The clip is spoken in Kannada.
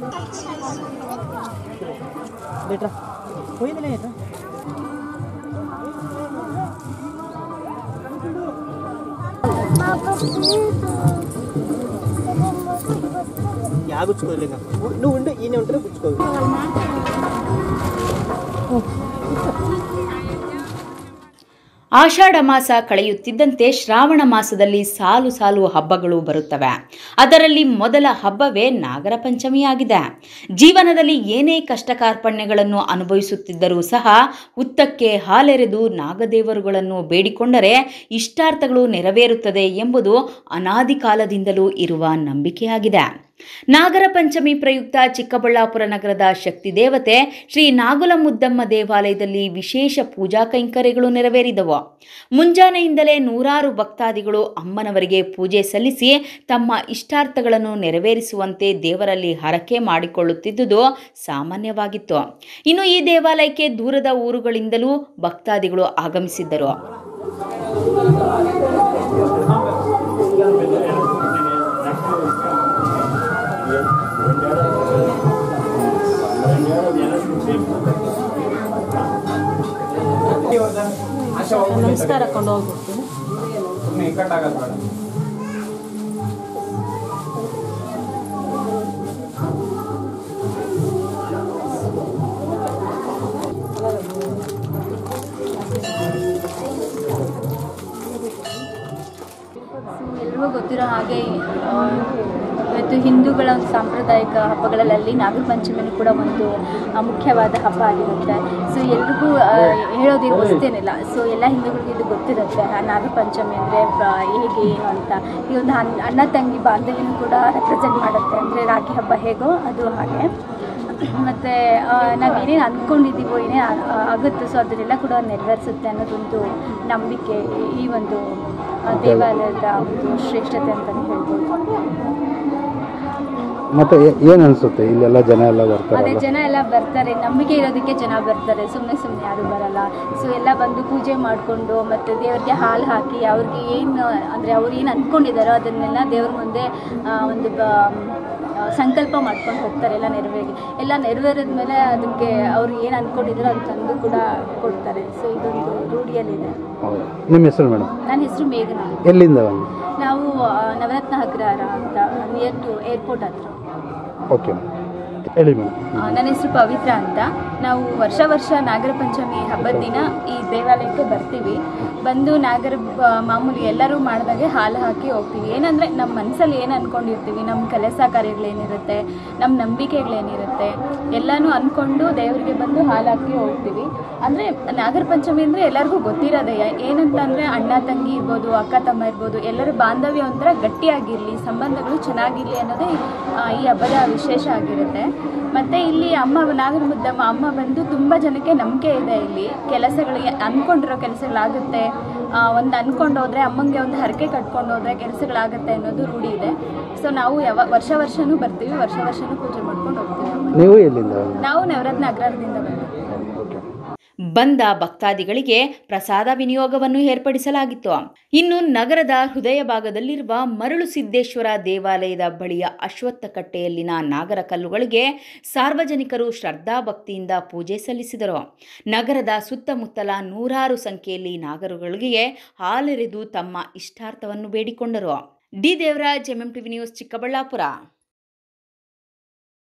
ಬೇಟ್ರಾ ಹೋಯ್ದಲ್ಲ ಏಟ್ರಾ ಯಾ ಗುಚ್ಕೋಲ್ಲ ಈಗ నువ్వు ఉండు ఈయన ఉంటారు గుచ్చుకో ಆಷಾಢ ಮಾಸ ಕಳೆಯುತ್ತಿದ್ದಂತೆ ಶ್ರಾವಣ ಮಾಸದಲ್ಲಿ ಸಾಲು ಸಾಲು ಹಬ್ಬಗಳು ಬರುತ್ತವೆ ಅದರಲ್ಲಿ ಮೊದಲ ಹಬ್ಬವೇ ನಾಗರ ಪಂಚಮಿಯಾಗಿದೆ ಜೀವನದಲ್ಲಿ ಏನೇ ಕಷ್ಟ ಕಾರ್ಪಣ್ಯಗಳನ್ನು ಅನುಭವಿಸುತ್ತಿದ್ದರೂ ಸಹ ಹುತ್ತಕ್ಕೆ ಹಾಲೆರೆದು ನಾಗದೇವರುಗಳನ್ನು ಬೇಡಿಕೊಂಡರೆ ಇಷ್ಟಾರ್ಥಗಳು ನೆರವೇರುತ್ತದೆ ಎಂಬುದು ಅನಾದಿ ಕಾಲದಿಂದಲೂ ಇರುವ ನಂಬಿಕೆಯಾಗಿದೆ ನಾಗರ ಪಂಚಮಿ ಪ್ರಯುಕ್ತ ಚಿಕ್ಕಬಳ್ಳಾಪುರ ನಗರದ ಶಕ್ತಿ ದೇವತೆ ಶ್ರೀ ನಾಗುಲ ಮುದ್ದಮ್ಮ ದೇವಾಲಯದಲ್ಲಿ ವಿಶೇಷ ಪೂಜಾ ಕೈಂಕರ್ಯಗಳು ನೆರವೇರಿದವು ಮುಂಜಾನೆಯಿಂದಲೇ ನೂರಾರು ಭಕ್ತಾದಿಗಳು ಅಮ್ಮನವರಿಗೆ ಪೂಜೆ ಸಲ್ಲಿಸಿ ತಮ್ಮ ಇಷ್ಟಾರ್ಥಗಳನ್ನು ನೆರವೇರಿಸುವಂತೆ ದೇವರಲ್ಲಿ ಹರಕೆ ಮಾಡಿಕೊಳ್ಳುತ್ತಿದ್ದುದು ಸಾಮಾನ್ಯವಾಗಿತ್ತು ಇನ್ನು ಈ ದೇವಾಲಯಕ್ಕೆ ದೂರದ ಊರುಗಳಿಂದಲೂ ಭಕ್ತಾದಿಗಳು ಆಗಮಿಸಿದ್ದರು ನಮಸ್ಕಾರ ಹಾಕೊಂಡು ಹೋಗ್ಬಿಡ್ತೀನಿ ಎಲ್ರಿಗೂ ಗೊತ್ತಿರೋ ಹಾಗೆ ಆ, ಇವತ್ತು ಹಿಂದೂಗಳ ಒಂದು ಸಾಂಪ್ರದಾಯಿಕ ಹಬ್ಬಗಳಲ್ಲಿ ನಾಗರ ಪಂಚಮಿನೂ ಕೂಡ ಒಂದು ಆ, ಮುಖ್ಯವಾದ ಹಬ್ಬ ಆಗಿರುತ್ತೆ ಸೊ ಎಲ್ರಿಗೂ ಆ, ಹೇಳೋದೇನು ಗೊತ್ತೇನಿಲ್ಲ ಸೊ ಎಲ್ಲ ಹಿಂದೂಗಳಿಗೂ ಇದು ಗೊತ್ತಿರುತ್ತೆ ಆ ನಾಗರ ಪಂಚಮಿ ಅಂದರೆ ಹೇಗೆ ಏನು ಅಂತ ಈ ಒಂದು ಅಣ್ಣ ಅಣ್ಣ ತಂಗಿ ಬಾಂಧವ್ಯನೂ ಕೂಡ ರೆಪ್ರೆಸೆಂಟ್ ಮಾಡುತ್ತೆ ಅಂದರೆ ರಾಖಿ ಹಬ್ಬ ಹೇಗೋ ಅದು ಹಾಗೆ ಮತ್ತು ನಾವು ಏನೇನು ಅಂದ್ಕೊಂಡಿದ್ದೀವೋ ಏನೇ ಆಗುತ್ತೋ ಸೊ ಅದನ್ನೆಲ್ಲ ಕೂಡ ನೆರವೇರಿಸುತ್ತೆ ಅನ್ನೋದೊಂದು ನಂಬಿಕೆ ಈ ಒಂದು ಆ, ದೇವಾಲಯದ ಒಂದು ಶ್ರೇಷ್ಠತೆ ಅಂತಲೇ ಹೇಳ್ಬೋದು ಮತ್ತೆ ಏನು ಅನಿಸುತ್ತೆ ಇಲ್ಲೆಲ್ಲ ಜನ ಎಲ್ಲ ಅದೇ ಬರ್ತಾರಲ್ಲ ಜನ ಎಲ್ಲ ಬರ್ತಾರೆ ನಂಬಿಕೆ ಇರೋದಕ್ಕೆ ಜನ ಬರ್ತಾರೆ ಸುಮ್ಮನೆ ಸುಮ್ಮನೆ ಯಾರು ಬರಲ್ಲ ಸೊ ಎಲ್ಲ ಬಂದು ಪೂಜೆ ಮಾಡಿಕೊಂಡು ಮತ್ತು ದೇವರಿಗೆ ಹಾಲು ಹಾಕಿ ಅವ್ರಿಗೆ ಏನು ಅಂದರೆ ಅವ್ರು ಏನು ಅಂದ್ಕೊಂಡಿದ್ದಾರೋ ಅದನ್ನೆಲ್ಲ ದೇವ್ರ ಮುಂದೆ ಆ, ಒಂದು ಬ ಆ, ಸಂಕಲ್ಪ ಮಾಡ್ಕೊಂಡು ಹೋಗ್ತಾರೆ ಎಲ್ಲ ನೆರವೇರಿ ಎಲ್ಲ ನೆರವೇರಿದ ಮೇಲೆ ಅದಕ್ಕೆ ಅವ್ರು ಏನು ಅಂದ್ಕೊಂಡಿದ್ದಾರೋ ಅದು ತಂದು ಕೂಡ ಕೊಡ್ತಾರೆ ಸೊ ಇದೊಂದು ರೂಢಿಯಲ್ಲಿದೆ ಹೌದು ನಿಮ್ಮ ಹೆಸರು ಮೇಡಮ್ ನನ್ನ ಹೆಸರು ಮೇಘನಾ ಎಲ್ಲಿಂದ ಬಂದು ನಾವು ಆ, ನವರತ್ನ ಅಗ್ರಹಾರ ಅಂತ ನಿಯರ್ ಟು ಏರ್ಪೋರ್ಟ್ ಹತ್ರ ಓಕೆ ಹೇಳಿ ಮೇಡಮ್ ಆ, ನನ್ನ ಹೆಸರು ಪವಿತ್ರ ಅಂತ ನಾವು ವರ್ಷ ವರ್ಷ ನಾಗರ ಪಂಚಮಿ ಹಬ್ಬದ ದಿನ ಈ ದೇವಾಲಯಕ್ಕೆ ಬರ್ತೀವಿ ಬಂದು ನಾಗರ ಬ- ಮಾಮೂಲಿ ಎಲ್ಲರೂ ಮಾಡಿದಾಗೆ ಹಾಲು ಹಾಕಿ ಹೋಗ್ತೀವಿ ಏನಂದರೆ ನಮ್ಮ ಮನಸ್ಸಲ್ಲಿ ಏನು ಅಂದ್ಕೊಂಡಿರ್ತೀವಿ ನಮ್ಮ ಕೆಲಸ ಕಾರ್ಯಗಳೇನಿರುತ್ತೆ ನಮ್ಮ ನಂಬಿಕೆಗಳೇನಿರುತ್ತೆ ಎಲ್ಲನೂ ಅಂದ್ಕೊಂಡು ದೇವರಿಗೆ ಬಂದು ಹಾಲು ಹಾಕಿ ಹೋಗ್ತೀವಿ ಅಂದರೆ ನಾಗರ ಪಂಚಮಿ ಅಂದರೆ ಎಲ್ಲರಿಗೂ ಗೊತ್ತಿರೋದೇ ಏನಂತಂದರೆ ಅಣ್ಣ ತಂಗಿ ಇರ್ಬೋದು ಅಕ್ಕ ತಮ್ಮ ಇರ್ಬೋದು ಎಲ್ಲರ ಬಾಂಧವ್ಯ ಒಂಥರ ಗಟ್ಟಿಯಾಗಿರಲಿ ಸಂಬಂಧಗಳು ಚೆನ್ನಾಗಿರಲಿ ಅನ್ನೋದೇ ಆ, ಈ ಹಬ್ಬದ ವಿಶೇಷ ಆಗಿರುತ್ತೆ ಮತ್ತು ಇಲ್ಲಿ ಅಮ್ಮ ನಾಗರ ಮುದ್ದಮ್ಮ ಅಮ್ಮ ಬಂದು ತುಂಬ ಜನಕ್ಕೆ ನಂಬಿಕೆ ಇದೆ ಇಲ್ಲಿ ಕೆಲಸಗಳಿಗೆ ಅಂದ್ಕೊಂಡಿರೋ ಕೆಲಸಗಳಾಗುತ್ತೆ ಒಂದು ಅಂದ್ಕೊಂಡು ಹೋದರೆ ಅಮ್ಮಂಗೆ ಒಂದು ಹರಕೆ ಕಟ್ಕೊಂಡು ಹೋದರೆ ಕೆಲಸಗಳಾಗುತ್ತೆ ಅನ್ನೋದು ರೂಢಿ ಇದೆ ಸೊ ನಾವು ಯಾವ ವರ್ಷ ವರ್ಷನೂ ಬರ್ತೀವಿ ವರ್ಷ ವರ್ಷನೂ ಪೂಜೆ ಮಾಡ್ಕೊಂಡು ಹೋಗ್ತೀವಿ ಅಮ್ಮನ್ನ. ನೀವು ಎಲ್ಲಿಂದ ಬಂದು ನಾವು ನವರತ್ನ ಅಗ್ರಹಾರದಿಂದ ಬಂದಿದ್ದೀವಿ ಓಕೆ ಬಂದ ಭಕ್ತಾದಿಗಳಿಗೆ ಪ್ರಸಾದ ವಿನಿಯೋಗವನ್ನು ಏರ್ಪಡಿಸಲಾಗಿತ್ತು ಇನ್ನು ನಗರದ ಹೃದಯ ಭಾಗದಲ್ಲಿರುವ ಮರಳು ಸಿದ್ದೇಶ್ವರ ದೇವಾಲಯದ ಬಳಿಯ ಅಶ್ವತ್ಥ ಕಟ್ಟೆಯಲ್ಲಿನ ನಾಗರ ಕಲ್ಲುಗಳಿಗೆ ಸಾರ್ವಜನಿಕರು ಶ್ರದ್ಧಾಭಕ್ತಿಯಿಂದ ಪೂಜೆ ಸಲ್ಲಿಸಿದರು ನಗರದ ಸುತ್ತಮುತ್ತಲ ನೂರಾರು ಸಂಖ್ಯೆಯಲ್ಲಿ ನಾಗರುಗಳಿಗೆ ಹಾಲೆರೆದು ತಮ್ಮ ಇಷ್ಟಾರ್ಥವನ್ನು ಬೇಡಿಕೊಂಡರು D Devaraj MM TV news Chikkaballapur